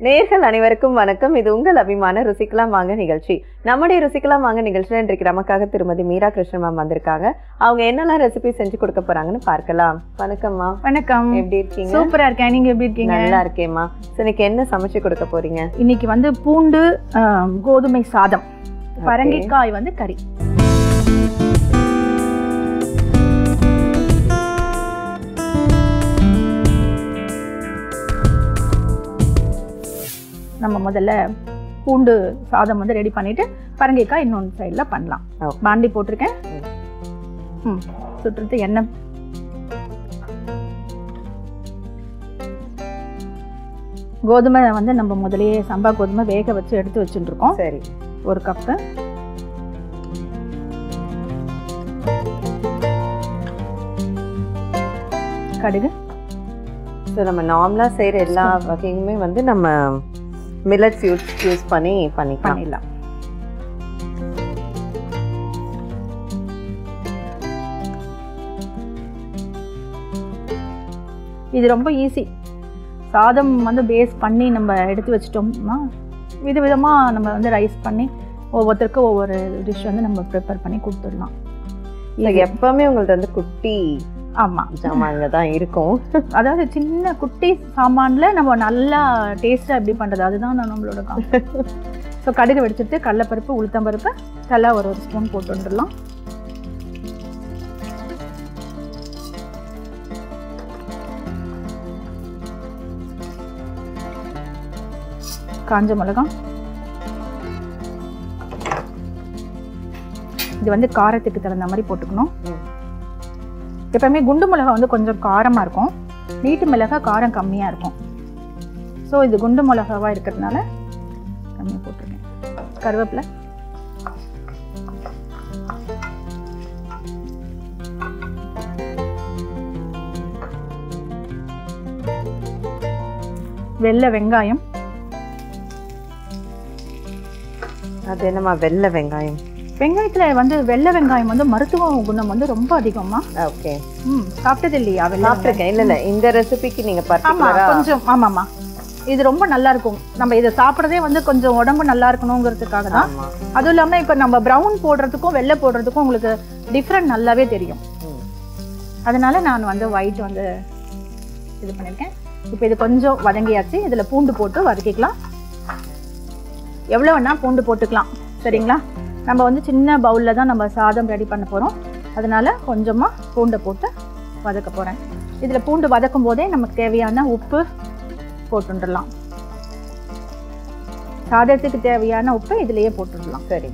நேர்கள் அனைவருக்கும் வணக்கம் இது உங்கள் அபிமான ருசிக்கலாம் வாங்க நிகழ்ச்சி நம்முடைய ருசிக்கலாம் வாங்க நிகழ்ச்சியில் இன்றைக்கு நமக்காக திருமதி மீரா கிருஷ்ணன் மேம் வந்திருக்காங்க அவங்க என்னெல்லாம் ரெசிபி செஞ்சு கொடுக்க போறாங்கன்னு பார்க்கலாம் வணக்கம்மா வணக்கம் எப்படி இருக்கீங்க சூப்பரா இருக்கேன் நீங்க எப்படி இருக்கீங்க நல்லா இருக்கேம்மா So, இன்னைக்கு என்ன சமைச்சு கொடுக்க போறீங்க இன்னைக்கு வந்து பூண்டு ஆம், கோதுமை சாதம் பரங்கிக்காய் வந்து கறி நம்ம முதல்ல பூண்டு சாதம் வந்து ரெடி பண்ணிட்டு பரங்கிக்காய் இன்னொன்று சைடில் பண்ணலாம் Okay. பாண்டி போட்டிருக்கேன் ம் சுட்டுறது எண்ணெய் கோதுமை வந்து நம்ம முதல்லயே சம்பா கோதுமை வேக வச்சு எடுத்து வச்சுட்டு இருக்கோம் சரி ஒரு கப்பு கடுகு ஸோ நம்ம நார்மலா செய்யற எல்லா வகையுமே வந்து நம்ம மில்லட்ஸ் யூஸ் யூஸ் பண்ணி பண்ணிக்கலாம் பண்ணிடலாம் இது ரொம்ப ஈஸி சாதம் வந்து பேஸ் பண்ணி நம்ம எடுத்து வச்சிட்டோம்னா விதவிதமாக நம்ம வந்து ரைஸ் பண்ணி ஒவ்வொருத்தருக்கும் ஒவ்வொரு டிஷ் வந்து நம்ம ப்ரிப்பேர் பண்ணி கொடுத்துடலாம் So, எப்பவுமே உங்கள்ட்ட வந்து குட்டி ஆமாம் ஜாமான்ங்க தான் இருக்கும் அதாவது சின்ன குட்டி சாமான்ல நம்ம நல்லா டேஸ்ட்டாக எப்படி பண்ணுறது அதுதான் நான் நம்மளோட ஸோ கடுகு வெடிச்சிட்டு கடலைப்பருப்பு உளுத்தம்பருப்பு நல்லா ஒரு ஒரு ஸ்பூன் போட்டு வந்துடலாம் காஞ்ச மிளகாய் இது வந்து காரத்துக்கு தகுந்த மாதிரி போட்டுக்கணும் ம். எப்பவுமே குண்டு மிளகாய் வந்து கொஞ்சம் காரமாக இருக்கும் நீட்டு மிளகாய் காரம் கம்மியாக இருக்கும் ஸோ இது குண்டு மிளகாவாக இருக்கிறதுனால கம்மியாக போட்டிருக்கேன் கருவேப்பிலை வெள்ளை வெங்காயம் அது என்னம்மா வெள்ளை வெங்காயம் வெங்காயத்தில் வந்து வெள்ளை வெங்காயம் வந்து மருத்துவ குணம் வந்து ரொம்ப அதிகமா ஓகே ம் சாப்பிட்டது இல்லையா வெள்ளை வெங்காயம்? சாப்பிட்டுருக்கேன் இல்ல இல்ல இந்த ரெசிபிக்கு நீங்க ஆமா பர்டிகுலரா கொஞ்சம் ஆமாம்மா இது ரொம்ப நல்லா இருக்கும் நம்ம இதை சாப்பிட்றதே வந்து கொஞ்சம் உடம்பு நல்லா இருக்கணுங்கிறதுக்காக தான் ஆமா அதுவும் இல்லாமல் இப்போ நம்ம ப்ரௌன் போடுறதுக்கும் வெள்ளை போடுறதுக்கும் உங்களுக்கு டிஃப்ரெண்ட் நல்லாவே தெரியும் ம். அதனால நான் வந்து ஒயிட் வந்து இது பண்ணியிருக்கேன் இப்போ இது கொஞ்சம் வதங்கியாச்சு இதில் பூண்டு போட்டு வதக்கிக்கலாம் எவ்வளோ வேணால் பூண்டு போட்டுக்கலாம் சரிங்களா நம்ம வந்து சின்ன பவுலில் தான் நம்ம சாதம் ரெடி பண்ண போகிறோம் அதனால கொஞ்சமாக பூண்டை போட்டு வதக்க போகிறேன் இதில் பூண்டு வதக்கும் போதே நமக்கு தேவையான உப்பு போட்டுடலாம் சாதத்துக்கு தேவையான உப்பை இதுலேயே போட்டுடலாம் சரி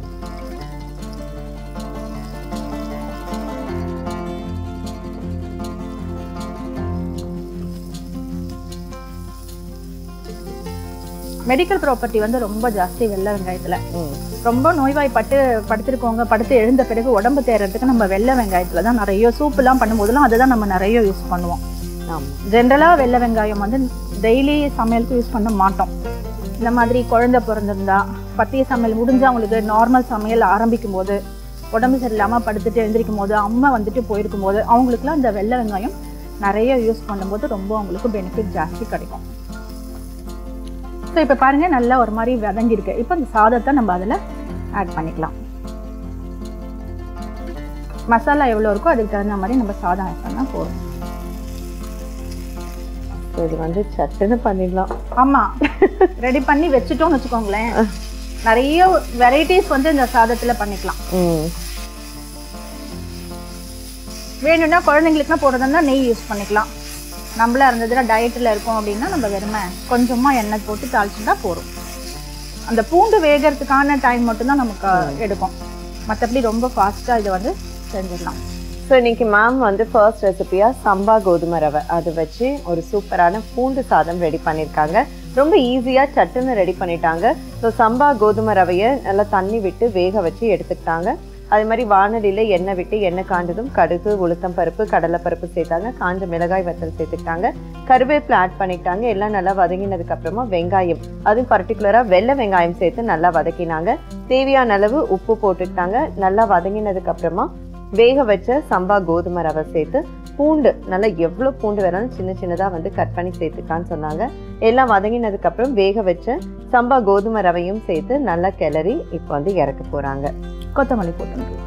மெடிக்கல் ப்ராப்பர்ட்டி வந்து ரொம்ப ஜாஸ்தி வெள்ளை வெங்காயத்தில் ம். ரொம்ப நோய்வாய்ப்பட்டு படுத்திருக்கவங்க படுத்து எழுந்த பிறகு உடம்பு தேர்றதுக்கு நம்ம வெள்ளை வெங்காயத்தில் தான் நிறைய சூப்புலாம் பண்ணும்போதெல்லாம் அதை தான் நம்ம நிறைய யூஸ் பண்ணுவோம் ஆமா ஜென்ரலாக வெள்ளை வெங்காயம் வந்து டெய்லி சமையலுக்கு யூஸ் பண்ண மாட்டோம் இந்த மாதிரி குழந்தை பிறந்திருந்தா பத்திய சமையல் முடிஞ்சு அவங்களுக்கு நார்மல் சமையல் ஆரம்பிக்கும் போது உடம்பு சரியில்லாமல் படுத்துட்டு எழுந்திரிக்கும் போது அம்மா வந்துட்டு போயிருக்கும் போது அவங்களுக்குலாம் இந்த வெள்ளை வெங்காயம் நிறைய யூஸ் பண்ணும்போது ரொம்ப அவங்களுக்கு பெனிஃபிட் ஜாஸ்தி கிடைக்கும் ஸோ இப்போ பாருங்க நல்லா ஒரு மாதிரி வதங்கியிருக்கு இப்போ இந்த சாதத்தை நம்ம அதில் ஆட் பண்ணிக்கலாம் மசாலா எவ்வளோ இருக்கோ அதுக்கு தகுந்த மாதிரி நம்ம சாதம் ஆட் பண்ணால் போதும் So, இது வந்து சட்டுன்னு பண்ணிடலாம் ஆமா ரெடி பண்ணி வச்சுட்டோம்னு வச்சுக்கோங்களேன் நிறைய வெரைட்டிஸ் வந்து இந்த சாதத்துல பண்ணிக்கலாம் ம் வேணும்னா குழந்தைங்களுக்குலாம் போடுறதுனா நெய் யூஸ் பண்ணிக்கலாம் நம்மளா இருந்ததுன்னா டயட்டில் இருக்கோம் அப்படின்னா நம்ம வெறுமை கொஞ்சமாக எண்ணெய் போட்டு தாளிச்சுட்டா போதும் அந்த பூண்டு வேகிறதுக்கான டைம் மட்டும்தான் நமக்கு எடுக்கும் மற்றபடி ரொம்ப ஃபாஸ்ட்டாக இதை வந்து செஞ்சிடலாம் ஸோ இன்னைக்கு மேம் வந்து ஃபர்ஸ்ட் ரெசிபியா சம்பா கோதுமை ரவை அது வச்சு ஒரு சூப்பரான பூண்டு சாதம் ரெடி பண்ணியிருக்காங்க ரொம்ப ஈஸியா சட்டுன்னு ரெடி பண்ணிட்டாங்க ஸோ சம்பா கோதுமை ரவையை நல்லா தண்ணி விட்டு வேக வச்சு எடுத்துக்கிட்டாங்க அதே மாதிரி வானலியில் எண்ணெய் விட்டு எண்ணெய் காண்டதும் கடுகு உளுத்தம் பருப்பு கடலைப்பருப்பு சேர்த்தாங்க காஞ்ச மிளகாய் வத்தல் சேர்த்துக்கிட்டாங்க கருவேப்பிலை ஆட் பண்ணிக்கிட்டாங்க எல்லாம் நல்லா வதங்கினதுக்கு அப்புறமா வெங்காயம் அதுவும் பர்டிகுலராக வெள்ளை வெங்காயம் சேர்த்து நல்லா வதக்கினாங்க தேவையான அளவு உப்பு போட்டுக்கிட்டாங்க நல்லா வதங்கினதுக்கு அப்புறமா வேக வச்ச சம்பா கோதுமை ரவை சேர்த்து பூண்டு நல்லா எவ்வளோ பூண்டு வேணாலும் சின்ன சின்னதாக வந்து கட் பண்ணி சேர்த்துக்கான்னு சொன்னாங்க எல்லாம் வதங்கினதுக்கப்புறம் வேக வச்ச சம்பா கோதுமை ரவையும் சேர்த்து நல்லா கிளறி இப்போ வந்து இறக்க போகிறாங்க கொத்தமல்லி போட்டுக்கலாம்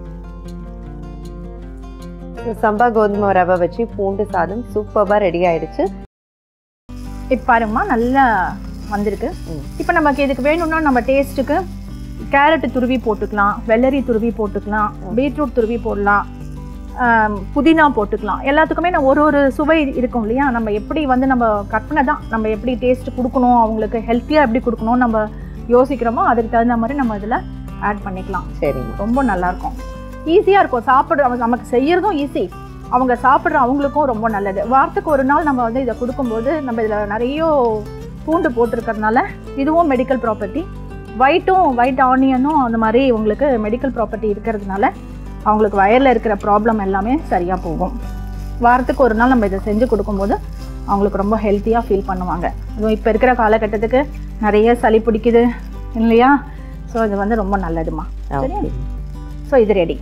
சம்பா கோதுமை ரவை வச்சு பூண்டு சாதம் சூப்பராக ரெடி ஆயிடுச்சு இப்போ பாருங்கம்மா நல்லா வந்திருக்கு ம். இப்போ நமக்கு இதுக்கு வேணும்னா நம்ம டேஸ்ட்டுக்கு கேரட் துருவி போட்டுக்கலாம் வெள்ளரி துருவி போட்டுக்கலாம் பீட்ரூட் துருவி போடலாம் ஆம், புதினா போட்டுக்கலாம் எல்லாத்துக்குமே நான் ஒரு ஒரு சுவை இருக்கும் இல்லையா நம்ம எப்படி வந்து நம்ம கற்பனை தான் நம்ம எப்படி டேஸ்ட் கொடுக்கணும் அவங்களுக்கு ஹெல்த்தியாக எப்படி கொடுக்கணும் நம்ம யோசிக்கிறோமோ அதுக்கு தகுந்த மாதிரி நம்ம இதில் ஆட் பண்ணிக்கலாம் சரிம்மா ரொம்ப நல்லா இருக்கும் ஈஸியாக இருக்கும் சாப்பிட்ற அவங்க நமக்கு செய்யறதும் ஈஸி அவங்க சாப்பிட்ற அவங்களுக்கும் ரொம்ப நல்லது வாரத்துக்கு ஒரு நாள் நம்ம வந்து இதை கொடுக்கும்போது நம்ம இதில் நிறைய பூண்டு போட்டிருக்கறதுனால இதுவும் மெடிக்கல் ப்ராப்பர்ட்டி ஒயிட்டும் ஒயிட் ஆனியனும் அந்த மாதிரி உங்களுக்கு மெடிக்கல் ப்ராப்பர்ட்டி இருக்கிறதுனால அவங்களுக்கு வயரில் இருக்கிற ப்ராப்ளம் எல்லாமே சரியாக போகும் வாரத்துக்கு ஒரு நாள் நம்ம இதை செஞ்சு கொடுக்கும்போது அவங்களுக்கு ரொம்ப ஹெல்த்தியாக ஃபீல் பண்ணுவாங்க அதுவும் இப்போ இருக்கிற காலகட்டத்துக்கு நிறைய சளி பிடிக்குது இல்லையா ஸோ இது வந்து ரொம்ப நல்லதுமா சரியா? ஓகே ஸோ இது ரெடி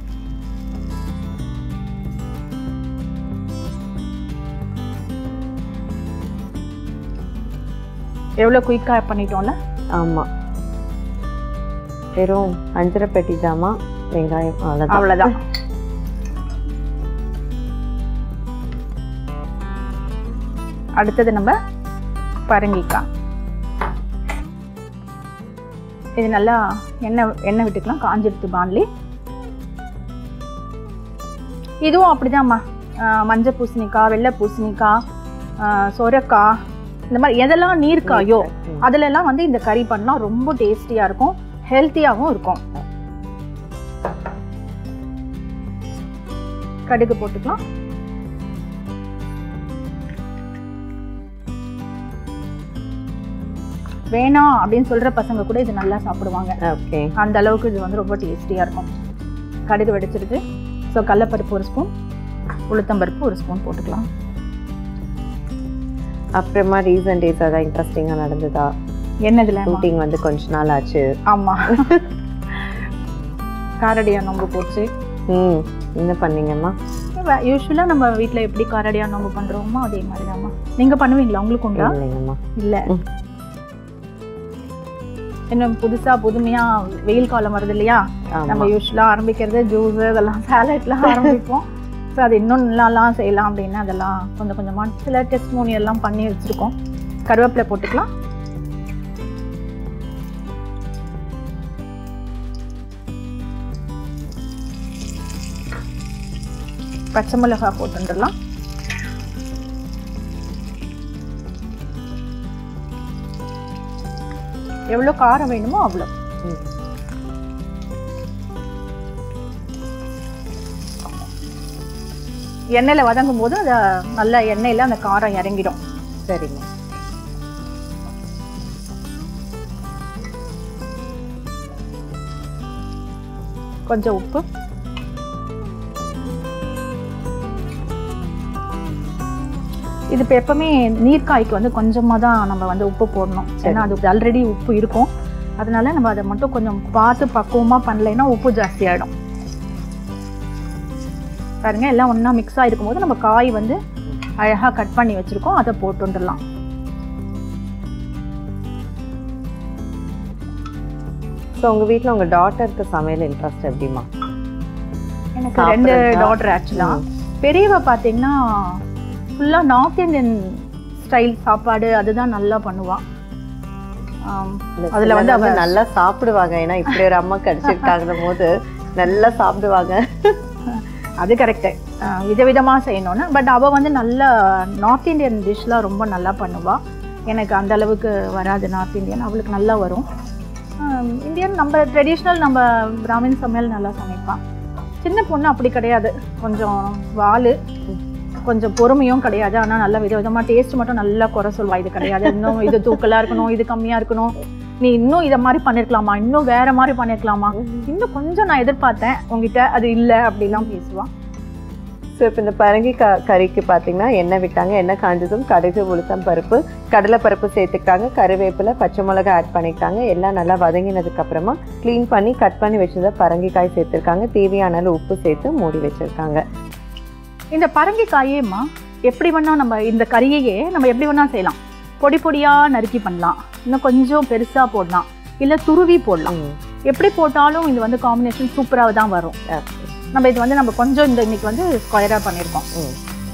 எவ்வளோ குயிக்காக பண்ணிட்டோம்ல ஆமாம் வெறும் அஞ்சரை பெட்டி ஜாமா வெங்காயம் அவ்வளோதான் அவ்வளோதான் அடுத்தது நம்ம பரங்கிக்காய் இது நல்லா எண்ணெய் எண்ணெய் விட்டுக்கலாம் காஞ்சிடுத்து பான்லி இதுவும் அப்படிதாம்மா ஆஹ் மஞ்சள் பூசணிக்காய் வெள்ளை பூசணிக்காய் ஆஹ் சொரக்காய் இந்த மாதிரி எதெல்லாம் நீர்க்காயோ ம். அதுல எல்லாம் வந்து இந்த கறி பண்ணால் ரொம்ப டேஸ்டியாக இருக்கும் ஹெல்த்தியாகவும் இருக்கும் கடுகு போட்டுக்கலாம் வேணாம் அப்படின்னு சொல்ற பசங்க கூட இது நல்லா சாப்பிடுவாங்க ஓகே அந்த அளவுக்கு இது வந்து ரொம்ப டேஸ்டியாக இருக்கும் கடுகு வெடிச்சிருக்கு ஸோ கடலப்பருப்பு ஒரு ஸ்பூன் உளுத்தம்பருப்பு ஒரு ஸ்பூன் போட்டுக்கலாம் அப்புறமா ரீசன்ட் டேஸ் அதான் இன்ட்ரெஸ்டிங்காக நடந்ததா என்னதுல ஷூட்டிங் வந்து கொஞ்ச நாள் ஆச்சு ஆமா காரடியா நொங்கு போச்சு ம் என்ன பண்ணீங்கம்மா யூஸ்வலாக நம்ம வீட்டில் எப்படி காரடியா நொங்கு பண்ணுறோமோ அதே மாதிரி தான்மா நீங்கள் பண்ணுவீங்களா உங்களுக்கு உண்டா இல்லைங்கம்மா இல்லை ம். இன்னும் புதுசா புதுமையா வெயில் காலம் வருது இல்லையா நம்ம ஆமாம் யூஸ்வலாக ஆரம்பிக்கிறது ஜூஸ் அதெல்லாம் சாலட்லாம் ஆரம்பிப்போம் ஸோ அது இன்னும் நல்லாலாம் செய்யலாம் அப்படின்னு அதெல்லாம் கொஞ்சம் கொஞ்சமாக சில டெஸ்ட் மூணி எல்லாம் பண்ணி வச்சுருக்கோம் கருவேப்பிலை போட்டுக்கலாம் பச்சை மிளகாய் போட்டுடலாம் எவ்வளோ காரம் வேணுமோ அவ்வளோ ம். எண்ணெயில் வதங்கும் போது அதை நல்ல எண்ணெயில் அந்த காரம் இறங்கிடும் சரிம்மா கொஞ்சம் உப்பு இது இப்போ எப்பவுமே நீர்க்காய்க்கு வந்து கொஞ்சமாக தான் நம்ம வந்து உப்பு போடணும் ஏன்னா அது ஆல்ரெடி உப்பு இருக்கும் அதனால நம்ம அதை மட்டும் கொஞ்சம் பார்த்து பக்குவமாக பண்ணலைன்னா உப்பு ஜாஸ்தி ஆகிடும் பாருங்க எல்லாம் ஒன்றா மிக்ஸ் ஆகிருக்கும் போது நம்ம காய் வந்து அழகாக கட் பண்ணி வச்சுருக்கோம் அதை போட்டுடலாம் ஸோ உங்கள் வீட்டில் உங்கள் டாட்டருக்கு சமையல் இன்ட்ரெஸ்ட் எப்படிம்மா எனக்கு ரெண்டு சாப்பிட்றதா? டாட்டர் ஆக்சுவலாக ம். பெரியவ பார்த்தீங்கன்னா ஃபுல்லாக நார்த் இந்தியன் ஸ்டைல் சாப்பாடு அதுதான் நல்லா பண்ணுவா ஆம், இல்ல, அதுல சிலர் வந்து அவ- நல்லா சாப்பிடுவாங்க ஏன்னா இப்படி ஒரு அம்மா கிடைச்சிருக்காங்க போது நல்லா சாப்பிடுவாங்க அது கரெக்டு விதவிதமாக செய்யணும்னு பட் அவள் வந்து நல்ல நார்த் இந்தியன் டிஷ்லாம் ரொம்ப நல்லா பண்ணுவா எனக்கு அந்த அளவுக்கு வராது நார்த் இந்தியன் அவளுக்கு நல்லா வரும் ஆம், இந்தியன் நம்ம ட்ரெடிஷ்னல் நம்ம பிராமின் சமையல் நல்லா சமைப்பான் சின்ன பொண்ணு அப்படி கிடையாது கொஞ்சம் வாலு கொஞ்சம் பொறுமையும் கிடையாது ஆனால் நல்ல விதவிதமாக டேஸ்ட் மட்டும் நல்லா குறை சொல்வா இது கிடையாது இன்னும் இது தூக்கலாக இருக்கணும் இது கம்மியாக இருக்கணும் நீ இன்னும் இதை மாதிரி பண்ணியிருக்கலாமா இன்னும் வேற மாதிரி பண்ணியிருக்கலாமா இன்னும் கொஞ்சம் நான் எதிர்பார்த்தேன் உங்ககிட்ட அது இல்லை அப்படிலாம் பேசுவான் ஸோ இப்போ இந்த பரங்கி க கறிக்கு பார்த்தீங்கன்னா எண்ணெய் விட்டாங்க எண்ணெய் காஞ்சதும் கடுகு உளுத்தம் பருப்பு கடலை பருப்பு சேர்த்துக்கிட்டாங்க கருவேப்பிலை பச்சை மிளகாய் ஆட் பண்ணிக்கிட்டாங்க எல்லாம் நல்லா வதங்கினதுக்கு அப்புறமா க்ளீன் பண்ணி கட் பண்ணி வச்சதை பரங்கிக்காய் சேர்த்துருக்காங்க தேவையான அளவு உப்பு சேர்த்து மூடி வச்சிருக்காங்க இந்த பரங்கிக்காயேம்மா எப்படி வேணா நம்ம இந்த கறியையே நம்ம எப்படி வேணா செய்யலாம் பொடி பொடியாக நறுக்கி பண்ணலாம் இன்னும் கொஞ்சம் பெருசாக போடலாம் இல்லை துருவி போடலாம் ம். எப்படி போட்டாலும் இது வந்து காம்பினேஷன் சூப்பராக தான் வரும் Okay. நம்ம இது வந்து நம்ம கொஞ்சம் இந்த இன்னைக்கு வந்து ஸ்கொயராக பண்ணியிருக்கோம் ம்.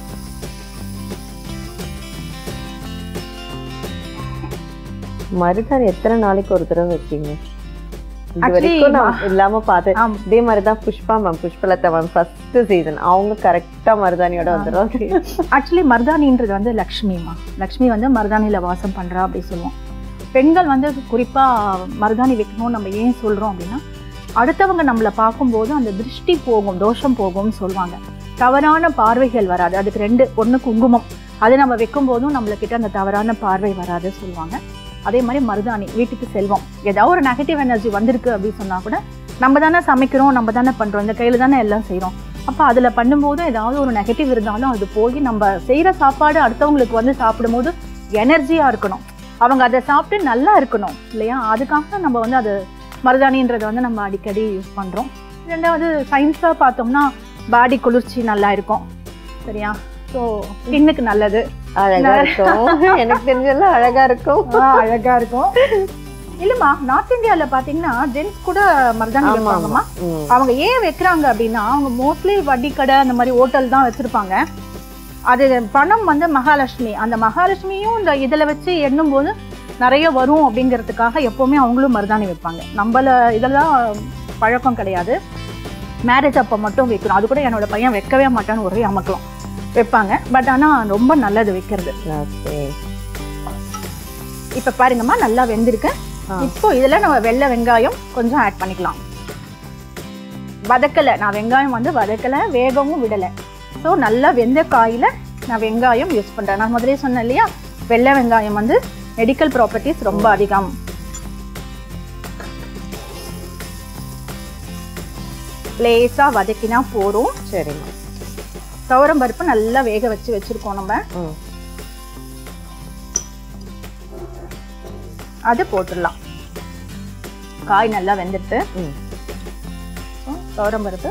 மருதாணி எத்தனை நாளைக்கு ஒரு தடவை வைப்பீங்க இது Actually, வரைக்கும் நான் இல்லாம பார்த்தேன் ஆம். இதே மாதிரிதான் Pushpa ma'am Pushpalatha ma'am first season அவங்க கரெக்டா மருதாணியோட வந்துடும் ஆக்சுவலி மருதாணின்றது வந்து லக்ஷ்மிமா லக்ஷ்மி வந்து மருதாணியில் வாசம் பண்ணுறா அப்படி சொல்லுவோம் பெண்கள் வந்து குறிப்பாக மருதாணி வைக்கணும்னு நம்ம ஏன் சொல்கிறோம் அப்படின்னா அடுத்தவங்க நம்மளை பார்க்கும்போது அந்த திருஷ்டி போகும் தோஷம் போகும்னு சொல்லுவாங்க தவறான பார்வைகள் வராது அதுக்கு ரெண்டு ஒன்று குங்குமம் அது நம்ம வைக்கும் போதும் நம்மளுக்கிட்ட அந்த தவறான பார்வை வராது சொல்லுவாங்க அதே மாதிரி மருதாணி வீட்டுக்கு செல்வம் ஏதாவது ஒரு நெகட்டிவ் எனர்ஜி வந்திருக்கு அப்படின்னு சொன்னால் கூட நம்ம தானே சமைக்கிறோம் நம்ம தானே பண்ணுறோம் இந்த கையில் தானே எல்லாம் செய்கிறோம் அப்போ அதில் பண்ணும்போது ஏதாவது ஒரு நெகட்டிவ் இருந்தாலும் அது போய் நம்ம செய்கிற சாப்பாடு அடுத்தவங்களுக்கு வந்து சாப்பிடும்போது எனர்ஜியாக இருக்கணும் அவங்க அதை சாப்பிட்டு நல்லா இருக்கணும் இல்லையா அதுக்காக நம்ம வந்து அது மருதாணின்றதை வந்து நம்ம அடிக்கடி யூஸ் பண்ணுறோம் ரெண்டாவது சயின்ஸாக பார்த்தோம்னா பாடி குளிர்ச்சி நல்லா இருக்கும் சரியா ஸோ ஸ்கின்னுக்கு நல்லது அழகா இருக்கும் எனக்கு தெரிஞ்செல்லாம் அழகா இருக்கும் அழகா இருக்கும் இல்லைம்மா நார்த் இந்தியாவில் பார்த்தீங்கன்னா ஜென்ஸ் கூட மருதாணி ஆமா வைப்பாங்கம்மா ஆமா ம். அவங்க ஏன் வைக்கிறாங்க அப்படின்னா அவங்க மோஸ்ட்லி வட்டி கடை அந்த மாதிரி ஹோட்டல் தான் வச்சிருப்பாங்க அது பணம் வந்து மகாலட்சுமி அந்த மகாலட்சுமியும் இந்த இதில் வச்சு எண்ணும் போது நிறைய வரும் அப்படிங்கிறதுக்காக எப்போவுமே அவங்களும் மருதாணி வைப்பாங்க நம்மள இதெல்லாம் பழக்கம் கிடையாது மேரேஜ் அப்போ மட்டும் வைக்கிறோம் அது கூட என்னோட பையன் வைக்கவே மாட்டான்னு ஒரே அமக்கலாம் வைப்பாங்க பட் ஆனால் ரொம்ப நல்லது வைக்கிறது Okay. இப்போ பாருங்கம்மா நல்லா வெந்திருக்கு ஆ. இப்போ இதில் நம்ம வெள்ளை வெங்காயம் கொஞ்சம் ஆட் பண்ணிக்கலாம் வதக்கலை நான் வெங்காயம் வந்து வதக்கலை வேகவும் விடலை ஸோ நல்லா வெந்த காயில் நான் வெங்காயம் யூஸ் பண்ணுறேன் நான் முதலே சொன்னேன் இல்லையா வெள்ளை வெங்காயம் வந்து மெடிக்கல் ப்ராப்பர்ட்டிஸ் ரொம்ப அதிகம் லேசாக வதக்கினா போதும் சரிம்மா துவரம் பருப்பு நல்லா வேக வச்சு வச்சுருக்கோம் நம்ம ம். அது போட்டுடலாம் காய் நல்லா வெந்துட்டு ம். துவரம் பருப்பு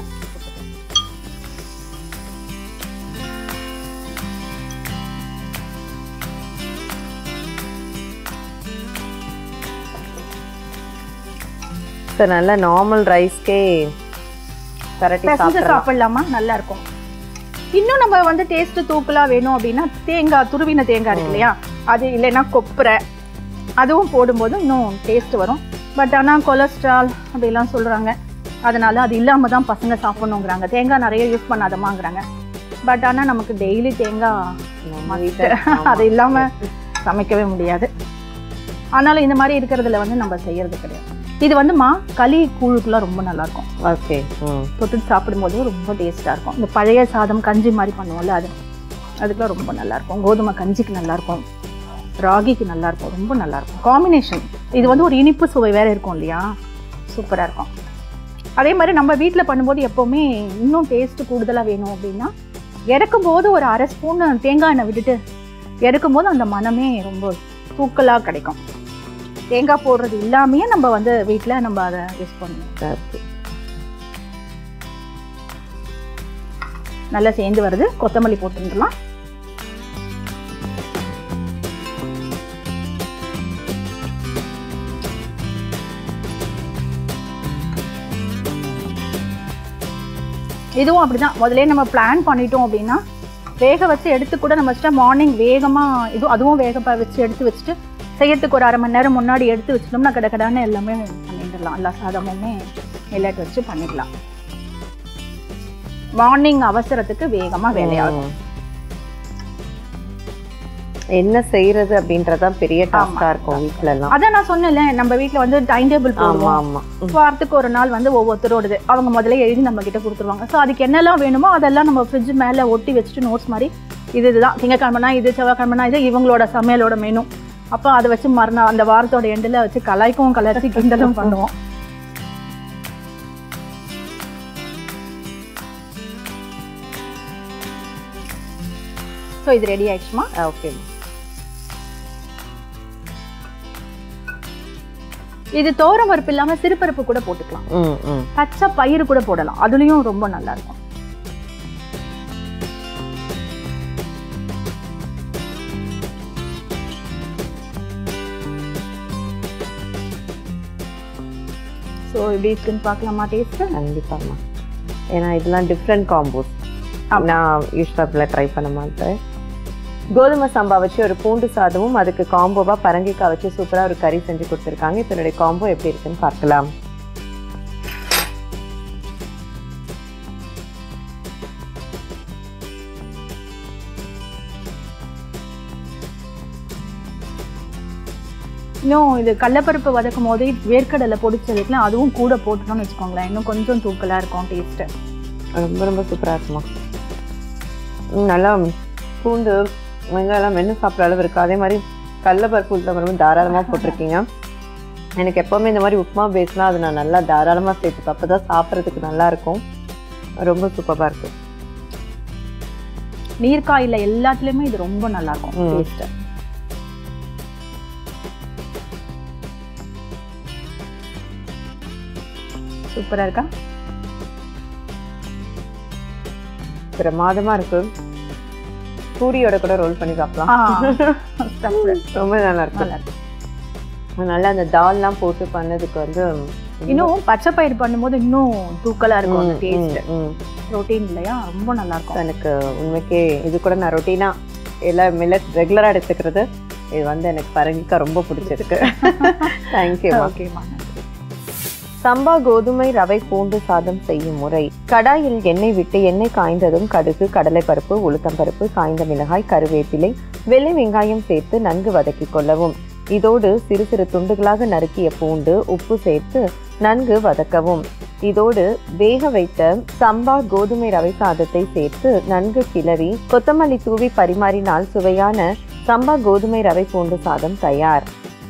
So, நல்ல நார்மல் ரைஸ்க்கே பரட்டி பிசைஞ்சு சாப்பிடலாம் சாப்பிடலாமா நல்லா இருக்கும் இன்னும் நம்ம வந்து டேஸ்ட் தூக்கலா வேணும் அப்படின்னா தேங்காய் துருவின தேங்காய் இருக்கு இல்லையா அது இல்லைன்னா கொப்பரை அதுவும் போடும்போது இன்னும் டேஸ்ட் வரும் பட் ஆனால் கொலஸ்ட்ரால் அப்படிலாம் சொல்கிறாங்க அதனால அது இல்லாமல் தான் பசங்க சாப்பிடணுங்கிறாங்க தேங்காய் நிறைய யூஸ் பண்ணாதமாங்கிறாங்க பட் ஆனால் நமக்கு டெய்லி தேங்காய் நம்ம வீட்ல அது இல்லாமல் சமைக்கவே முடியாது ஆனாலும் இந்த மாதிரி இருக்கிறதுல வந்து நம்ம செய்யறது கிடையாது இது வந்து மா களி கூழுக்குலாம் ரொம்ப நல்லா இருக்கும் ஓகே ம் தொட்டுட்டு சாப்பிடும்போது ரொம்ப டேஸ்ட்டாக இருக்கும் இந்த பழைய சாதம் கஞ்சி மாதிரி பண்ணுவோம்ல அது அதுக்கெலாம் ரொம்ப நல்லா இருக்கும் கோதுமை கஞ்சிக்கு நல்லா இருக்கும் ராகிக்கு நல்லா இருக்கும் ரொம்ப நல்லா இருக்கும் காம்பினேஷன் இது வந்து ஒரு இனிப்பு சுவை வேற இருக்கும் இல்லையா சூப்பராக இருக்கும் அதே மாதிரி நம்ம வீட்டில் பண்ணும்போது எப்போவுமே இன்னும் டேஸ்ட் கூடுதலாக வேணும் அப்படின்னா இறக்கும் போது ஒரு அரை ஸ்பூன் தேங்காய் எண்ணெய் விட்டுட்டு இறக்கும் போது அந்த மனமே ரொம்ப தூக்கலாக கிடைக்கும் தேங்காய் போடுறது இல்லாமையே நம்ம வந்து வீட்டில் நம்ம அதை யூஸ் பண்ணுவோம் ஓகே நல்லா சேர்ந்து வருது கொத்தமல்லி போட்டுடலாம் இதுவும் அப்படிதான் முதல்ல நம்ம பிளான் பண்ணிட்டோம் அப்படின்னா வேக வச்சு எடுத்து கூட நம்ம வச்சுட்டா மார்னிங் வேகமாக இது அதுவும் வேக ப- வச்சு எடுத்து வச்சுட்டு செய்யறதுக்கு ஒரு அரை மணி நேரம் முன்னாடி எடுத்து வச்சிட்டோம்னா கடை கடான்னு எல்லாமே பண்ணிடலாம் எல்லா சாதமுமே மில்லட் வச்சு பண்ணிடலாம் மார்னிங் அவசரத்துக்கு வேகமாக வேலையாகும் ம். என்ன செய்யறது அப்படின்றதான் பெரிய டாஸ்கா இருக்கும் வீட்ல எல்லாம் அதான் நான் சொன்னேன்ல நம்ம வீட்ல வந்து டைம் டேபிள் ஆமா போடுவோம் ஆமா ம். வாரத்துக்கு ஒரு நாள் வந்து ஒவ்வொருத்தரோடது அவங்க முதல்ல எழுதி நம்ம கிட்ட கொடுத்துருவாங்க ஸோ அதுக்கு என்னெல்லாம் வேணுமோ அதெல்லாம் நம்ம ஃப்ரிட்ஜ் மேலே ஒட்டி வச்சுட்டு நோட்ஸ் மாதிரி இது இதுதான் திங்கக்கிழமைனா இது செவ்வாய்க்கிழமைனா இது இவங்களோட சமையலோட மெனு அப்போ அதை வச்சு மறுநாள் அந்த வாரத்தோட எண்டில் வச்சு கலாய்க்கவும் கலர்ச்சி கிண்டலும் பண்ணுவோம் ஸோ இது ரெடி ஆயிடுச்சுமா ஓகே இது தோரம் பருப்பு இல்லாமல் சிறுபருப்பு கூட போட்டுக்கலாம் ம் ம் பச்சை பயிறு கூட போடலாம் அதுலேயும் ரொம்ப நல்லா இருக்கும் ஸோ எப்படி இருக்குன்னு பார்க்கலாமா டேஸ்ட்டு கண்டிப்பாம்மா ஏன்னா இதெல்லாம் டிஃப்ரெண்ட் காம்போஸ் நான் யூஸ்வலாக ட்ரை பண்ண மாட்டேன் கோதுமை சம்பா வச்சு ஒரு பூண்டு சாதமும் அதுக்கு காம்போவாக பரங்கிக்காய் வச்சு சூப்பராக ஒரு கறி செஞ்சு கொடுத்துருக்காங்க இப்போ என்னுடைய காம்போ எப்படி இருக்குன்னு பார்க்கலாம் இன்னும் இது கடலப்பருப்பு வதக்கும் போது வேர்க்கடலை பொடிச்சதுக்குலாம் அதுவும் கூட போட்டுட்டோம்னு வச்சுக்கோங்களேன் இன்னும் கொஞ்சம் தூக்கலாக இருக்கும் டேஸ்ட்டு ரொம்ப ரொம்ப சூப்பராக இருக்குமா ம், நல்லா பூண்டு வெங்காயம்லாம் மென்று சாப்பிட்ற அளவு இருக்குது அதே மாதிரி கடலப்பருப்பு உளுத்தம்பருப்பு தாராளமாக போட்டிருக்கீங்க எனக்கு எப்போவுமே இந்த மாதிரி உப்புமா பேஸ்னால் அது நான் நல்லா தாராளமாக சேர்த்துப்பேன் அப்போ தான் சாப்பிட்றதுக்கு நல்லா இருக்கும் ரொம்ப சூப்பராக இருக்கு நீர்க்காயில் எல்லாத்துலேயுமே இது ரொம்ப நல்லா இருக்கும் ம். டேஸ்ட்டு சூப்பராக இருக்கா பிரமாதமாக இருக்கு பூரியோட கூட ரோல் பண்ணி சாப்பிடலாம் ஆ stuffed. ரொம்ப நல்லா இருக்கு நல்லா இருக்கு நல்லா அந்த தால்லாம் போட்டு பண்ணதுக்கு வந்து இன்னும் பச்சை பயிர் பண்ணும்போது இன்னும் தூக்கலா இருக்கும் அந்த ம், டேஸ்ட் ம், ம். ப்ரோட்டீன் இல்லையா ரொம்ப நல்லா இருக்கும் எனக்கு உண்மைக்கே இது கூட நான் ரொட்டீனா எல்லா மில்லட் ரெகுலரா எடுத்துக்கிறது இது வந்து எனக்கு பரங்கிக்கா ரொம்ப பிடிச்சிருக்கு தேங்க்யூ ஓகேமா சம்பா கோதுமை ரவை பூண்டு சாதம் செய்யும் முறை கடாயில் எண்ணெய் விட்டு எண்ணெய் காய்ந்ததும் கடுகு கடலைப்பருப்பு உளுத்தம்பருப்பு காய்ந்த மிளகாய் கருவேப்பிலை வெள்ளை வெங்காயம் சேர்த்து நன்கு வதக்கிக் கொள்ளவும் இதோடு சிறு சிறு துண்டுகளாக நறுக்கிய பூண்டு உப்பு சேர்த்து நன்கு வதக்கவும் இதோடு வேக வைத்த சம்பா கோதுமை ரவை சாதத்தை சேர்த்து நன்கு கிளறி கொத்தமல்லி தூவி பரிமாறினால் சுவையான சம்பா கோதுமை ரவை பூண்டு சாதம் தயார்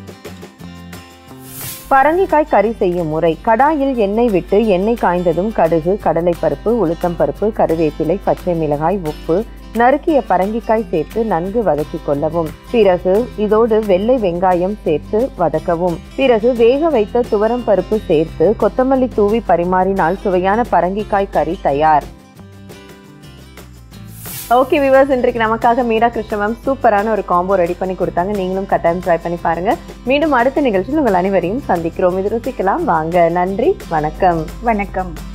பரங்கிக்காய் கறி செய்யும் முறை கடாயில் எண்ணெய் விட்டு எண்ணெய் காய்ந்ததும் கடுகு கடலைப்பருப்பு உளுத்தம்பருப்பு கருவேப்பிலை பச்சை மிளகாய் உப்பு நறுக்கிய பரங்கிக்காய் சேர்த்து நன்கு வதக்கிக் கொள்ளவும் பிறகு இதோடு வெள்ளை வெங்காயம் சேர்த்து வதக்கவும் பிறகு வேக வைத்த துவரம் பருப்பு சேர்த்து கொத்தமல்லி தூவி பரிமாறினால் சுவையான பரங்கிக்காய் கறி தயார் ஓகே விவர்ஸ் இன்றைக்கு நமக்காக மீரா கிருஷ்ண மேம் சூப்பரான ஒரு காம்போ ரெடி பண்ணி கொடுத்தாங்க நீங்களும் கட்டாயம் ட்ரை பண்ணி பாருங்க மீண்டும் அடுத்த நிகழ்ச்சியில் உங்கள் அனைவரையும் சந்திக்கிறோம் இது ருசிக்கலாம் வாங்க நன்றி வணக்கம் வணக்கம்